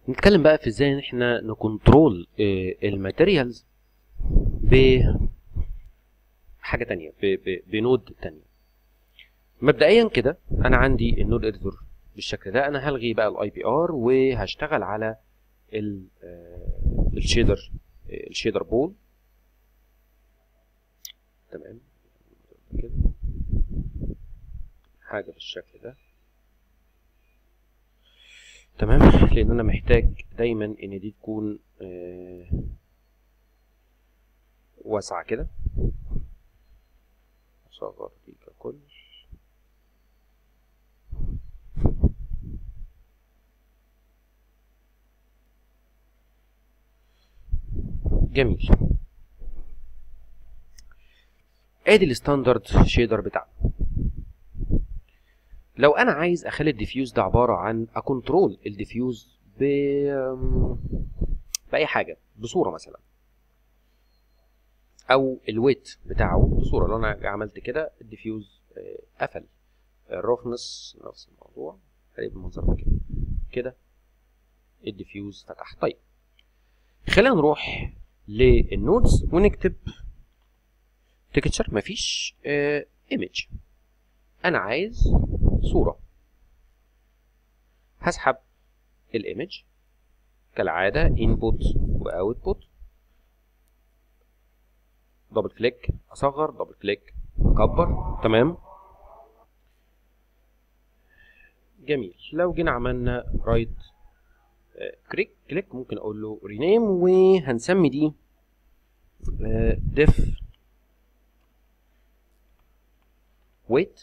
نتكلم بقى في ازاي ان احنا نكنترول الماتيريالز ب حاجه تانية ب... ب... بنود تانية مبدئيا كده انا عندي النود اديتور بالشكل ده انا هلغي بقى الاي بي ار وهشتغل على ال... آه، الشيدر آه، الشيدر بول تمام كده حاجه بالشكل ده تمام لان انا محتاج دايما ان دي تكون آه، واسعه كده اصغر دي ككل جميل ادي الستاندرد شيدر بتاعنا لو انا عايز اخلي الديفيوز ده عباره عن اكونترول الديفيوز ب باي حاجه بصوره مثلا او الويت بتاعه بصوره لو انا عملت كده الديفيوز آه، قفل الروفنس نفس الموضوع خليه بالمنظر ده كده كده الديفيوز فتح طيب خلينا نروح للنودز ونكتب تكتشر مفيش ايمج انا عايز صوره هسحب الايمج كالعاده انبوت واوتبوت دبل كليك اصغر دبل كليك اكبر تمام جميل لو جينا عملنا رايت كليك كليك ممكن اقول له رينيم وهنسمي دي ديف ويت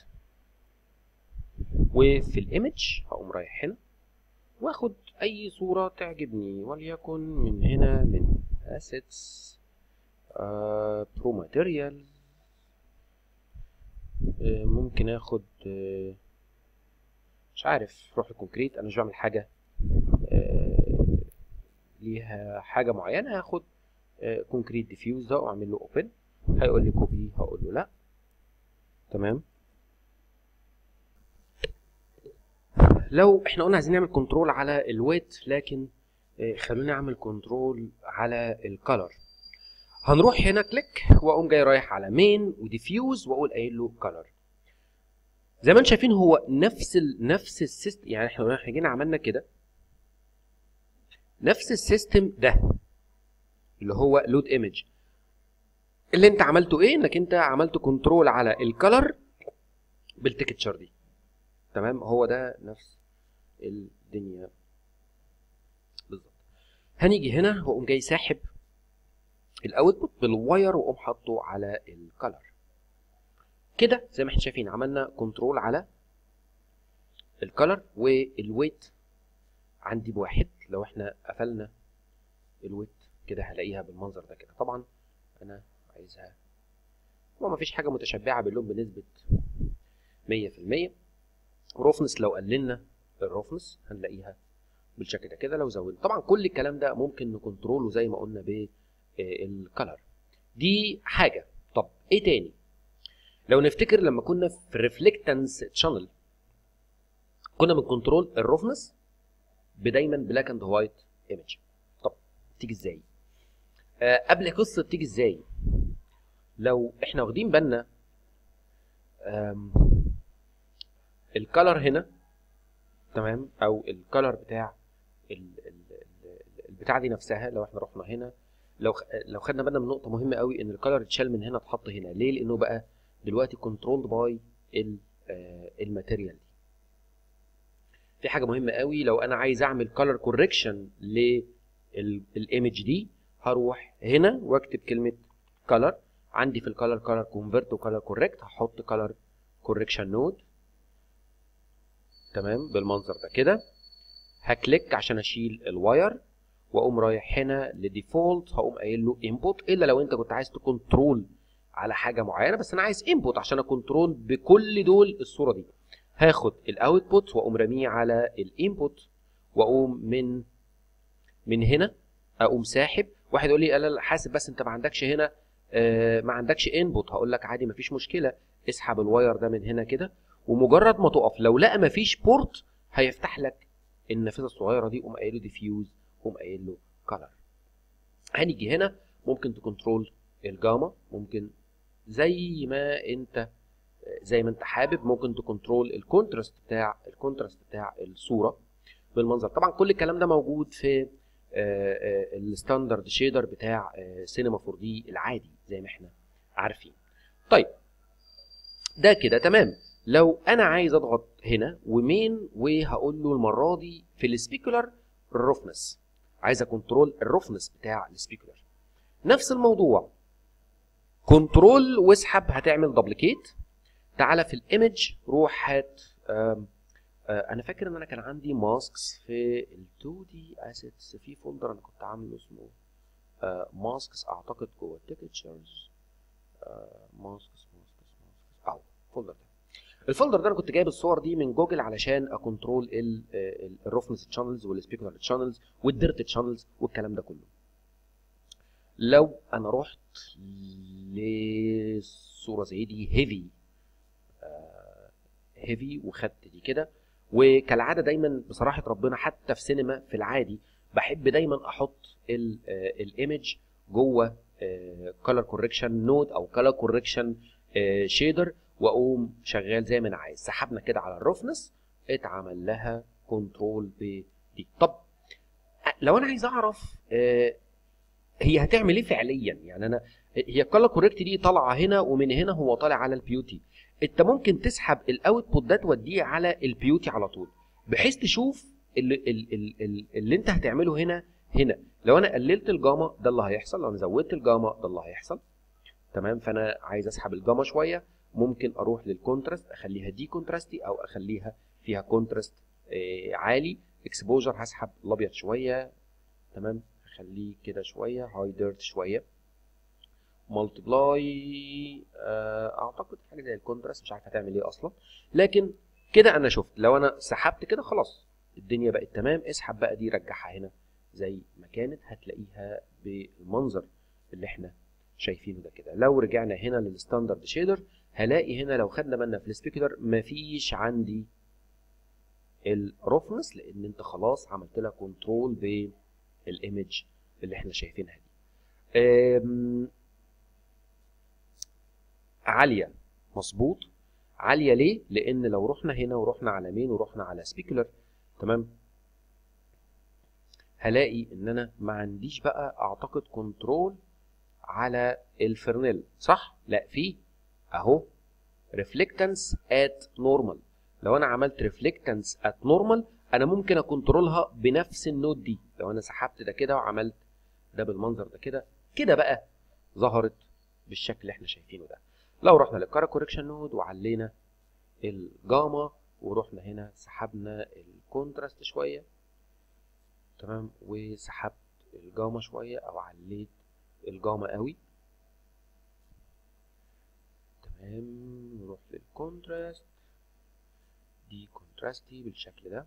وفي الايمج هقوم رايح هنا واخد اي صوره تعجبني وليكن من هنا من assets برو ماتيريال ممكن اخد آه، مش عارف روح الكونكريت انا مش بعمل حاجه آه، ليها حاجه معينه هاخد كونكريت ديفيوز ده واعمل له اوبن هيقول لي كوبي هقول له لا تمام لو احنا قلنا عايزين نعمل كنترول على الويت لكن آه، خلونا نعمل كنترول على الكالر هنروح هنا كليك واقوم جاي رايح على مين وديفيوز واقول قايل له كلر زي ما انتم شايفين هو نفس ال نفس السيستم يعني احنا لو احنا جينا عملنا كده نفس السيستم ده اللي هو لود ايمج اللي انت عملته ايه انك انت عملت كنترول على الكلر بالتكتشر دي تمام هو ده نفس الدنيا بالظبط هنيجي هنا واقوم جاي ساحب الاوتبوت بالواير واقوم حاطه على الكلر كده زي ما احنا شايفين عملنا كنترول على الكلر والويت عندي بواحد لو احنا قفلنا الويت كده هلاقيها بالمنظر ده كده طبعا انا عايزها هو مفيش حاجه متشبعه باللون بنسبه 100% روفنس لو قللنا الروفنس هنلاقيها بالشكل ده كده لو زودنا طبعا كل الكلام ده ممكن نكنتروله زي ما قلنا بالكلر دي حاجه طب ايه تاني لو نفتكر لما كنا في الريفلكتنس تشانل كنا بنكنترول الروفنس بدايما بلاك اند وايت ايمج طب تيجي ازاي آه قبل قصه تيجي ازاي لو احنا واخدين بالنا آم، الكالر هنا تمام او الكالر بتاع ال- ال- ال- البتاع دي نفسها لو احنا رحنا هنا لو خ- لو خدنا بالنا من نقطه مهمه قوي ان الكالر اتشال من هنا اتحط هنا ليه لانه بقى دلوقتي كنترولد باي الماتيريال دي في حاجه مهمه قوي لو انا عايز اعمل كالر كوركشن للايمج دي هروح هنا واكتب كلمه كالر عندي في الكالر كالر كونفرت وكالر كوركت هحط كالر كوركشن نود تمام بالمنظر ده كده هكليك عشان اشيل الواير واقوم رايح هنا لديفولت هقوم قايل له انبوت الا لو انت كنت عايز تكنترول على حاجه معينه بس انا عايز انبوت عشان اكنترول بكل دول الصوره دي هاخد الاوتبوت واقوم راميه على الانبوت واقوم من من هنا اقوم ساحب واحد يقول لي لا لا حاسب بس انت ما عندكش هنا آه ما عندكش انبوت هقول لك عادي ما فيش مشكله اسحب الواير ده من هنا كده ومجرد ما تقف لو لقى ما فيش بورت هيفتح لك النافذه الصغيره دي قوم قايل له ديفيوز قوم قايل له كلر هنيجي هنا ممكن تكنترول الجاما ممكن زي ما انت زي ما انت حابب ممكن تكنترول الكونتراست بتاع الكونتراست بتاع الصوره بالمنظر طبعا كل الكلام ده موجود في الستاندرد شيدر بتاع سينما 4 دي العادي زي ما احنا عارفين طيب ده كده تمام لو انا عايز اضغط هنا ومين وهقول له المره دي في السبيكولر الرفنس عايز اكنترول الرفنس بتاع السبيكولر نفس الموضوع كنترول واسحب هتعمل دبليكيت تعالى في الايمج روح هات انا فاكر ان انا كان عندي ماسكس في ال 2 دي اسيتس في فولدر انا كنت عامله اسمه ماسكس اعتقد جوه التكتشرز ماسكس ماسكس ماسكس اهو الفولدر ده الفولدر ده انا كنت جايب الصور دي من جوجل علشان اكنترول الرفنس تشانلز والسبيكولر تشانلز والديرت تشانلز والكلام ده كله لو انا رحت لصوره زي دي هيفي هيفي وخدت دي كده وكالعاده دايما بصراحه ربنا حتى في سينما في العادي بحب دايما احط الايمج جوه كلر كوركشن نود او كلر كوركشن شيدر واقوم شغال زي ما انا عايز سحبنا كده على الرفنس اتعمل لها كنترول بدي طب لو انا عايز اعرف هي هتعمل ايه فعليا يعني انا هي الكلر كوريكت دي طالعه هنا ومن هنا هو طالع على البيوتي انت ممكن تسحب الاوتبوت ده توديه على البيوتي على طول بحيث تشوف اللي, اللي, اللي, اللي انت هتعمله هنا هنا لو انا قللت الجاما ده اللي هيحصل لو انا زودت الجاما ده اللي هيحصل تمام فانا عايز اسحب الجاما شويه ممكن اروح للكونتراست اخليها دي كونتراستي او اخليها فيها كونتراست آه عالي اكسبوجر هسحب الابيض شويه تمام اخليه كده شويه هاي ديرت شويه مالتبلاي اعتقد حاجه زي الكونتراست مش عارف هتعمل ايه اصلا لكن كده انا شفت لو انا سحبت كده خلاص الدنيا بقت تمام اسحب بقى دي رجعها هنا زي ما كانت هتلاقيها بالمنظر اللي احنا شايفينه ده كده لو رجعنا هنا للستاندرد شيدر هلاقي هنا لو خدنا بالنا في السبيكولر مفيش عندي الرفنس لان انت خلاص عملت لها كنترول بالايمج اللي احنا شايفينها دي عاليه مظبوط عاليه ليه لان لو رحنا هنا ورحنا على مين ورحنا على سبيكولر تمام هلاقي ان انا ما عنديش بقى اعتقد كنترول على الفرنيل صح لا في اهو ريفلكتنس ات نورمال لو انا عملت ريفلكتنس ات نورمال انا ممكن اكنترولها بنفس النود دي لو انا سحبت ده كده وعملت ده بالمنظر ده كده كده بقى ظهرت بالشكل اللي احنا شايفينه ده لو رحنا للكارا كوركشن نود وعلينا الجاما ورحنا هنا سحبنا الكونتراست شويه تمام وسحبت الجاما شويه او عليت الجاما قوي تمام نروح للكونتراست دي كونتراستي بالشكل ده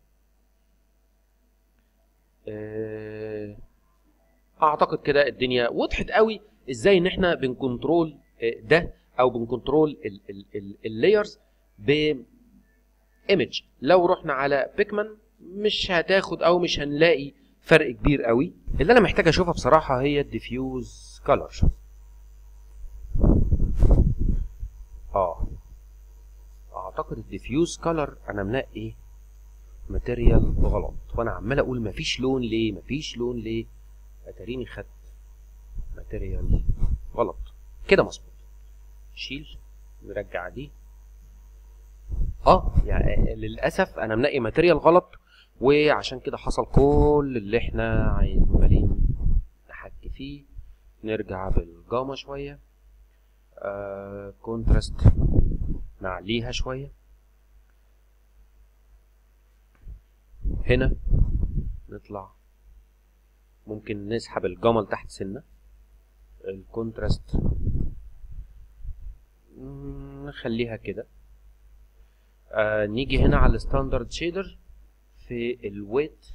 اعتقد كده الدنيا وضحت قوي ازاي ان احنا بنكنترول ده او بنكنترول اللايرز ب ايمج لو رحنا على بيكمان مش هتاخد او مش هنلاقي فرق كبير قوي اللي انا محتاج اشوفها بصراحه هي الديفيوز كلر اه اعتقد الديفيوز كلر انا منقي ماتيريال غلط وانا عمال اقول مفيش لون ليه مفيش لون ليه اتاريني خدت ماتيريال غلط كده مظبوط شيل نرجع دي اه يعني للاسف انا منقي ماتيريال غلط وعشان كده حصل كل اللي احنا عمالين نحكي فيه نرجع بالجاما شويه آه كونتراست نعليها شويه هنا نطلع ممكن نسحب الجاما لتحت سنه الكونتراست نخليها كده آه نيجي هنا على الستاندرد شيدر في الويت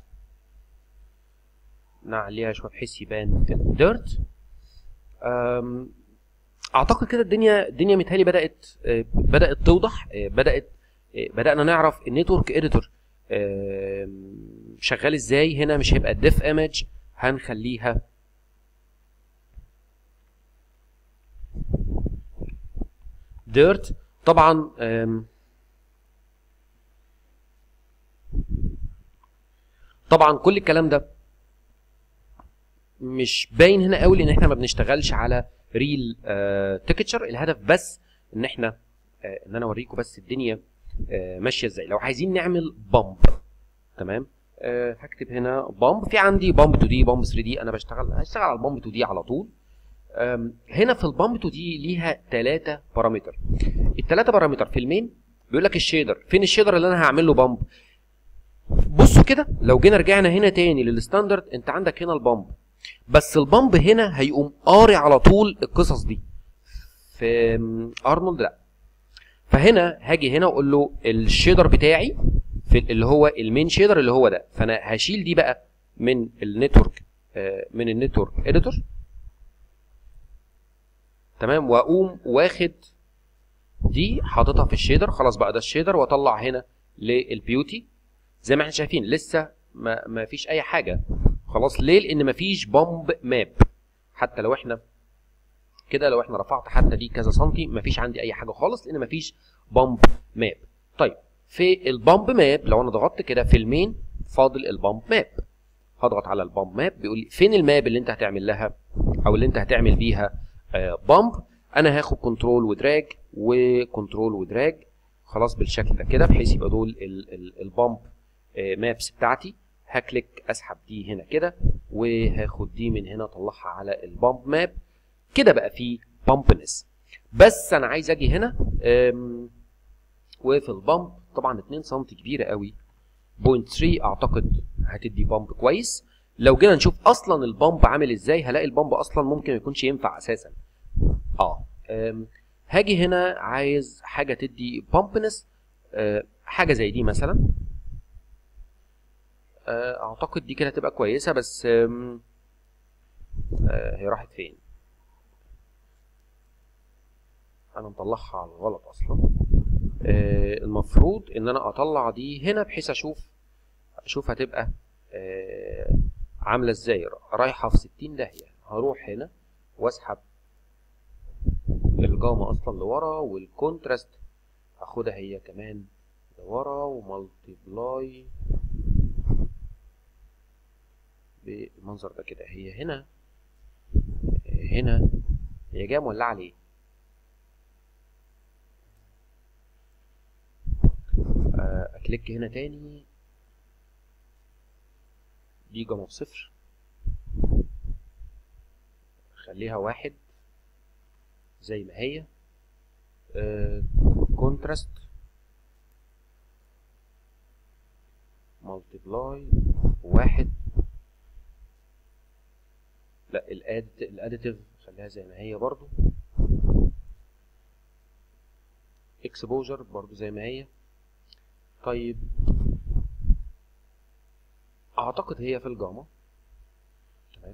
نعليها شويه بحيث يبان الديرت اعتقد كده الدنيا الدنيا متهيألي بدات آه بدات توضح آه بدات آه بدانا نعرف النتورك اديتور شغال ازاي هنا مش هيبقى الديف ايمج هنخليها ديرت طبعا آم، طبعا كل الكلام ده مش باين هنا قوي لان احنا ما بنشتغلش على ريل تكتشر الهدف بس ان احنا آه، ان انا اوريكم بس الدنيا آه، ماشيه ازاي لو عايزين نعمل بامب تمام آه، هكتب هنا بامب في عندي بامب 2 دي بامب 3 دي انا بشتغل هشتغل على البامب 2 دي على طول آم، هنا في البامب 2 دي ليها ثلاثة بارامتر الثلاثة بارامتر في المين بيقول لك الشيدر فين الشيدر اللي انا هعمل له بامب بصوا كده لو جينا رجعنا هنا تاني للستاندرد انت عندك هنا البامب بس البامب هنا هيقوم قاري على طول القصص دي في م، ارنولد لا فهنا هاجي هنا واقول له الشيدر بتاعي في اللي هو المين شيدر اللي هو ده فانا هشيل دي بقى من النتورك آه، من النتورك اديتور تمام واقوم واخد دي حاططها في الشيدر خلاص بقى ده الشيدر واطلع هنا للبيوتي زي ما احنا شايفين لسه ما, ما فيش اي حاجه خلاص ليه لان ما فيش بامب ماب حتى لو احنا كده لو احنا رفعت حتى دي كذا سنتي ما فيش عندي اي حاجه خالص لان ما فيش بامب ماب طيب في البامب ماب لو انا ضغطت كده في المين فاضل البامب ماب هضغط على البامب ماب بيقول لي فين الماب اللي انت هتعمل لها او اللي انت هتعمل بيها آه بامب انا هاخد كنترول ودراج وكنترول ودراج خلاص بالشكل ده كده بحيث يبقى دول ال- ال- البامب آه مابس بتاعتي هكليك اسحب دي هنا كده وهاخد دي من هنا اطلعها على البامب ماب كده بقى في بامبنس بس انا عايز اجي هنا أم، وفي البامب طبعا 2 سم كبيره قوي 0.3 اعتقد هتدي بامب كويس لو جينا نشوف اصلا البامب عامل ازاي هلاقي البامب اصلا ممكن ما يكونش ينفع اساسا اه أم، هاجي هنا عايز حاجه تدي بامبنس حاجه زي دي مثلا آه، اعتقد دي كده هتبقى كويسه بس أم، آه، هي راحت فين انا مطلعها على الغلط اصلا آه، المفروض ان انا اطلع دي هنا بحيث اشوف اشوف هتبقى آه، عامله ازاي رايحه في 60 داهيه هروح هنا واسحب الجاما اصلا لورا والكونتراست اخدها هي كمان لورا ومالتيبلاي بالمنظر ده كده هي هنا هنا هي جايه مولعه ليه آه، اكليك هنا تاني دي جاما بصفر خليها واحد زي ما هي كونتراست مالتيبلاي واحد لا الاد الاديتيف خليها زي ما هي برضو اكسبوجر برضو زي ما هي طيب اعتقد هي في الجاما تمام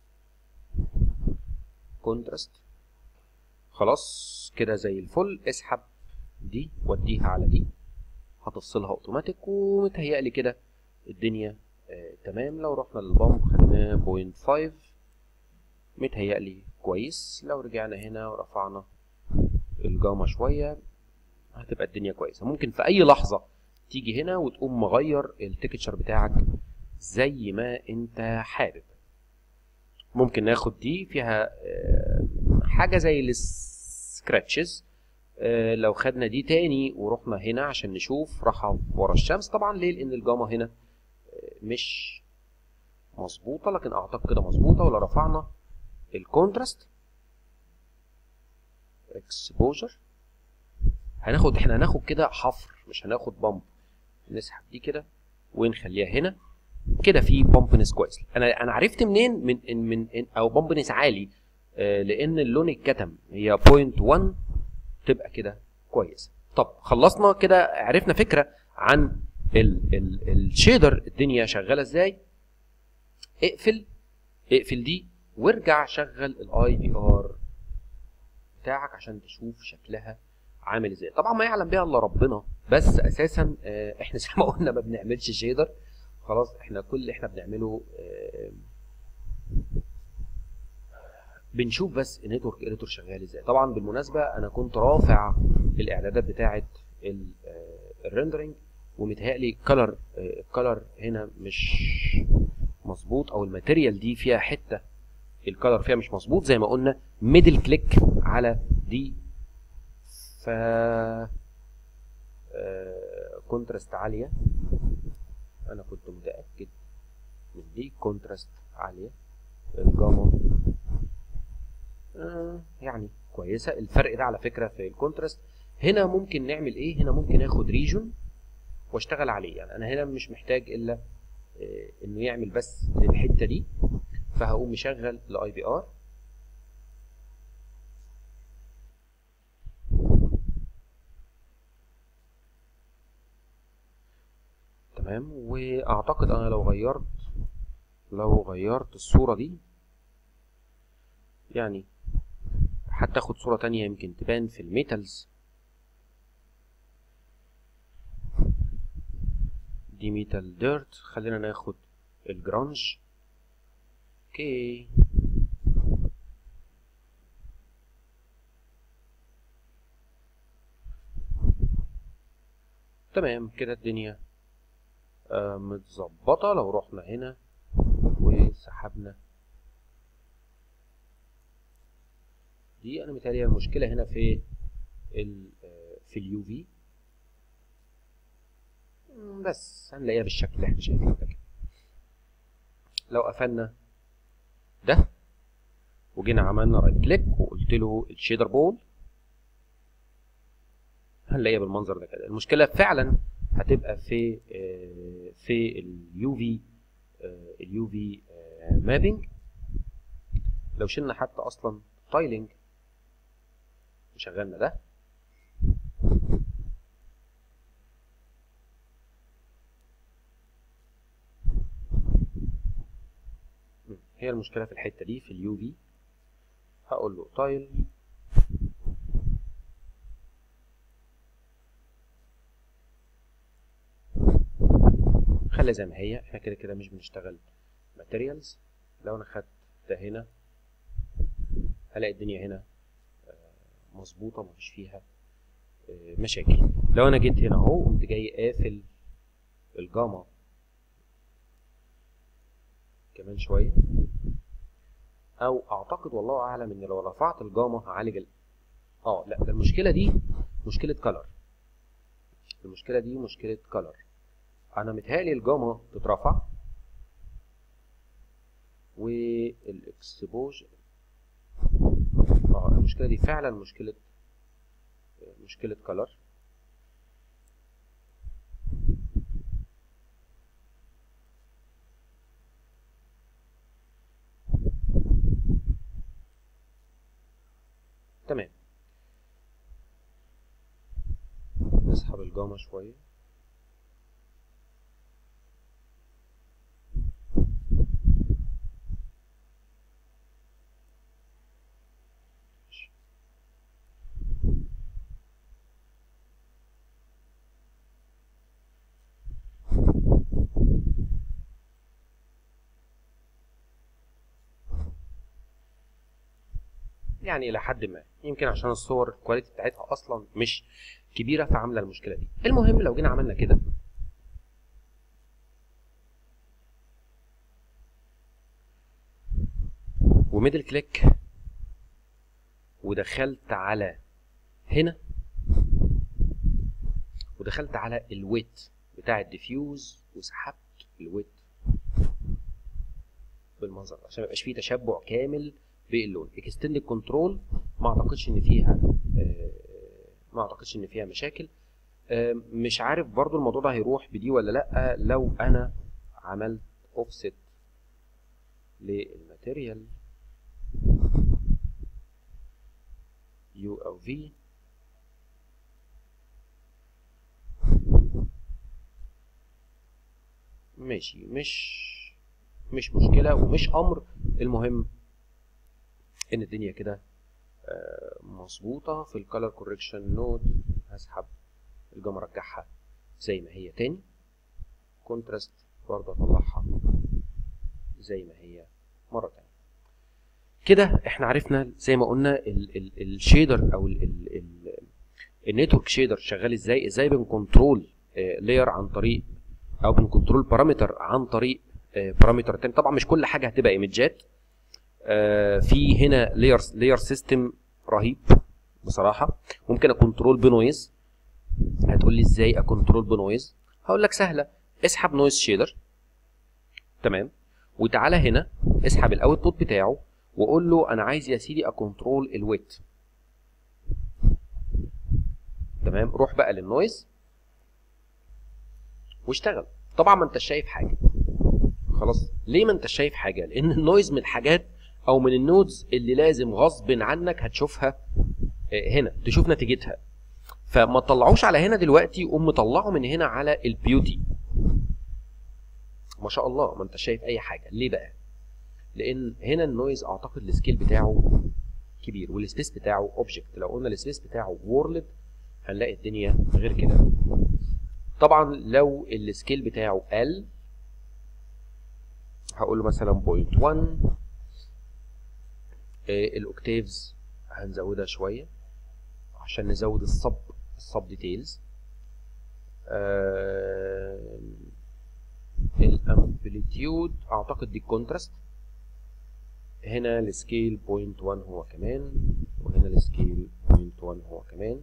كونتراست خلاص كده زي الفل اسحب دي وديها على دي هتفصلها اوتوماتيك ومتهيألي كده الدنيا آه تمام لو رحنا للبامب خدناه بوينت فايف متهيألي كويس لو رجعنا هنا ورفعنا الجاما شوية هتبقى الدنيا كويسة ممكن في أي لحظة تيجي هنا وتقوم مغير التكتشر بتاعك زي ما انت حابب ممكن ناخد دي فيها آه، حاجة زي السكراتشز آه، لو خدنا دي تاني ورحنا هنا عشان نشوف راحة ورا الشمس طبعا ليه لان الجاما هنا آه، مش مظبوطة لكن اعتقد كده مظبوطة ولو رفعنا الكونتراست اكسبوجر هناخد احنا هناخد كده حفر مش هناخد بامب نسحب دي كده ونخليها هنا كده في بامبنس كويس انا انا عرفت منين من إن من إن او بامبنس عالي آه لان اللون اتكتم هي 0.1 تبقى كده كويس طب خلصنا كده عرفنا فكره عن ال ال الشيدر الدنيا شغاله ازاي اقفل اقفل دي وارجع شغل الاي في ار بتاعك عشان تشوف شكلها عامل ازاي طبعا ما يعلم بها الا ربنا بس اساسا آه، احنا زي ما قلنا ما بنعملش شيدر خلاص احنا كل اللي احنا بنعمله آه، بنشوف بس النتورك اديتور شغال ازاي طبعا بالمناسبه انا كنت رافع الاعدادات بتاعه ال- آه، الريندرنج ومتهيألي الكلر الكلر هنا مش مظبوط او الماتيريال دي فيها حته الكلر فيها مش مظبوط زي ما قلنا ميدل كليك على دي ف كونتراست عاليه انا كنت متاكد من دي كونتراست عاليه الجاما آه يعني كويسه الفرق ده على فكره في الكونتراست هنا ممكن نعمل ايه هنا ممكن اخد ريجون واشتغل عليه يعني انا هنا مش محتاج الا آه، انه يعمل بس للحته دي فهقوم مشغل الاي بي ار تمام واعتقد انا لو غيرت لو غيرت الصورة دي يعني حتى اخد صورة تانية يمكن تبان في الميتالز دي ميتال ديرت خلينا ناخد الجرانج اوكي تمام كده الدنيا آه، متظبطة لو رحنا هنا وسحبنا دي انا متهيألي المشكلة هنا في ال آه، في اليو في بس هنلاقيها بالشكل اللي احنا شايفينه ده كده. لو قفلنا ده وجينا عملنا رايت كليك وقلت له الشيدر بول هنلاقيها بالمنظر ده كده المشكله فعلا هتبقى في آه، في اليو في اليو في مابينج لو شلنا حتى اصلا تايلنج وشغلنا ده مم. هي المشكله في الحته دي في اليو في هقول له تايل خلي زي ما هي احنا كده كده مش بنشتغل ماتيريالز لو انا خدت ده هنا هلاقي الدنيا هنا آه، مظبوطه مفيش فيها آه، مشاكل لو انا جيت هنا اهو قمت جاي قافل الجاما كمان شويه او اعتقد والله اعلم ان لو رفعت الجاما هعالج ال... اه لا ده المشكله دي مشكله كلر المشكله دي مشكله كلر انا متهيألي الجاما تترفع والاكسبوجر اه المشكله دي فعلا مشكله مشكله كلر تمام نسحب الجاما شويه يعني الى حد ما يمكن عشان الصور الكواليتي بتاعتها اصلا مش كبيره فعامله المشكله دي المهم لو جينا عملنا كده وميدل كليك ودخلت على هنا ودخلت على الويت بتاع الديفيوز وسحبت الويت بالمنظر ده عشان ما يبقاش فيه تشبع كامل باللون اكستند كنترول ما اعتقدش ان فيها آه، ما اعتقدش ان فيها مشاكل آه، مش عارف برضو الموضوع ده هيروح بدي ولا لا لو انا عملت اوفست للماتيريال يو او في ماشي مش مش مشكله ومش امر المهم ان الدنيا كده آه، مظبوطه في الكالر كوركشن نود هسحب الجاما ارجعها زي ما هي تاني كونتراست برضه اطلعها زي ما هي مره تانية كده احنا عرفنا زي ما قلنا الشيدر او النتورك شيدر شغال ازاي ازاي بنكنترول لاير عن طريق او بنكنترول بارامتر عن طريق بارامتر تاني طبعا مش كل حاجه هتبقى ايمجات في هنا لاير لاير سيستم رهيب بصراحه ممكن اكنترول بنويز هتقول لي ازاي اكنترول بنويز هقول لك سهله اسحب نويز شيدر تمام وتعالى هنا اسحب الاوتبوت بتاعه وقول له انا عايز يا سيدي اكنترول الويت تمام روح بقى للنويز واشتغل طبعا ما انت شايف حاجه خلاص ليه ما انت شايف حاجه لان النويز من الحاجات او من النودز اللي لازم غصب عنك هتشوفها هنا تشوف نتيجتها فما تطلعوش على هنا دلوقتي قوم مطلعه من هنا على البيوتي ما شاء الله ما انت شايف اي حاجه ليه بقى لان هنا النويز اعتقد السكيل بتاعه كبير والسبيس بتاعه اوبجكت لو قلنا السبيس بتاعه وورلد هنلاقي الدنيا غير كده طبعا لو السكيل بتاعه قل هقول له مثلا بوينت 1 الاوكتيفز هنزودها شويه عشان نزود الصب الصب ديتيلز آه الامبليتيود اعتقد دي الكونتراست هنا السكيل بوينت 1 هو كمان وهنا السكيل بوينت 1 هو كمان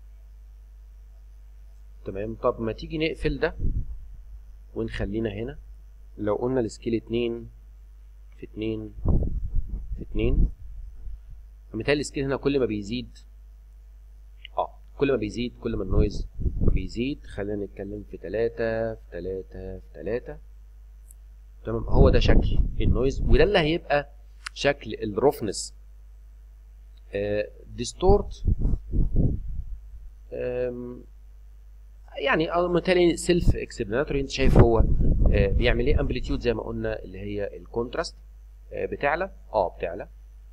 تمام طب ما تيجي نقفل ده ونخلينا هنا لو قلنا السكيل 2 في 2 في 2 مثال السكيل هنا كل ما بيزيد اه كل ما بيزيد كل ما النويز بيزيد خلينا نتكلم في 3 في 3 في 3 تمام هو ده شكل النويز وده اللي هيبقى شكل الروفنس ديستورت يعني مثالي سيلف اكسبلاناتوري انت شايف هو آه بيعمل ايه امبليتيود زي ما قلنا اللي هي الكونتراست آه بتعلى اه بتعلى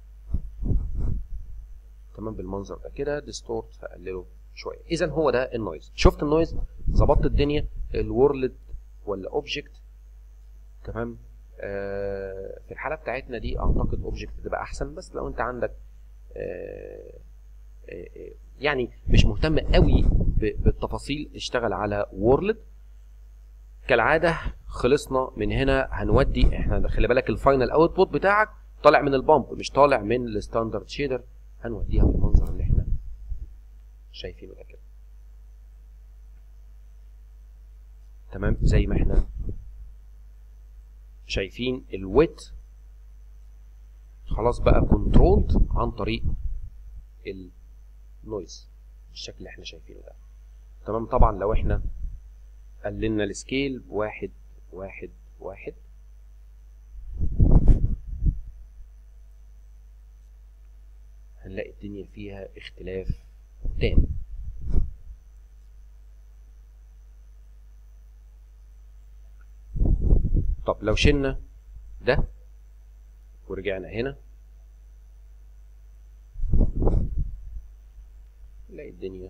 تمام بالمنظر ده كده ديستورت فقلله شويه اذا هو ده النويز شفت النويز ظبطت الدنيا الورلد ولا اوبجكت تمام آه في الحاله بتاعتنا دي اعتقد اوبجكت تبقى احسن بس لو انت عندك آه آه يعني مش مهتم قوي بالتفاصيل اشتغل على وورلد كالعاده خلصنا من هنا هنودي احنا خلي بالك الفاينل اوتبوت بتاعك طالع من البامب مش طالع من الستاندرد شيدر هنوديها بالمنظر اللي احنا شايفينه ده كده تمام زي ما احنا شايفين الويت خلاص بقى كنترولد عن طريق النويز بالشكل اللي احنا شايفينه ده تمام طبعا لو احنا قللنا السكيل بواحد واحد واحد هنلاقي الدنيا فيها اختلاف تام طب لو شلنا ده ورجعنا هنا نلاقي الدنيا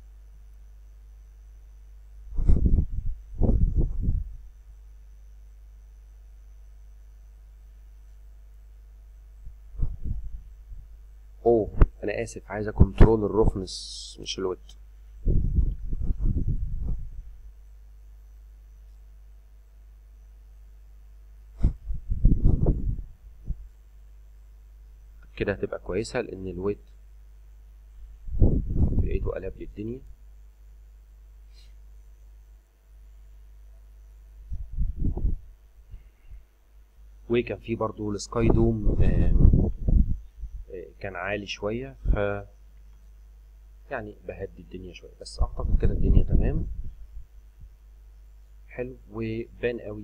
اوه انا اسف عايز اكنترول الروفنس مش الويت كده هتبقى كويسه لان الويت لقيته قلب لي الدنيا وكان في برضو السكاي دوم كان عالي شويه ف يعني بهدي الدنيا شويه بس اعتقد كده الدنيا تمام حلو وبان قوي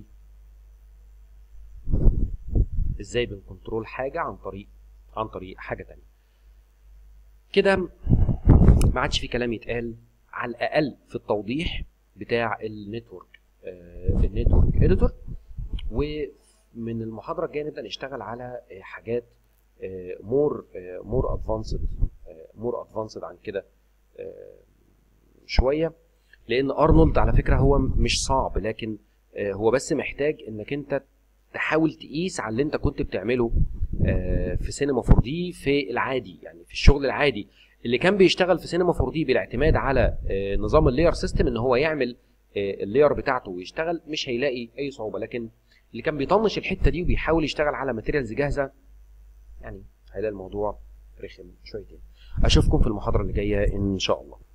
ازاي بنكنترول حاجه عن طريق عن طريق حاجه تانية كده ما عادش في كلام يتقال على الاقل في التوضيح بتاع النتورك آه النتورك اديتور ومن المحاضره الجايه نبدا نشتغل على آه حاجات مور مور ادفانسد مور ادفانسد عن كده آه شويه لان ارنولد على فكره هو مش صعب لكن آه، هو بس محتاج انك انت تحاول تقيس على اللي انت كنت بتعمله آه، في سينما 4 دي في العادي يعني في الشغل العادي اللي كان بيشتغل في سينما 4 دي بالاعتماد على آه، نظام اللاير سيستم ان هو يعمل آه، اللاير بتاعته ويشتغل مش هيلاقي اي صعوبه لكن اللي كان بيطنش الحته دي وبيحاول يشتغل على ماتيريالز جاهزه يعني هيلاقي الموضوع رخم شويتين اشوفكم في المحاضره اللي جايه ان شاء الله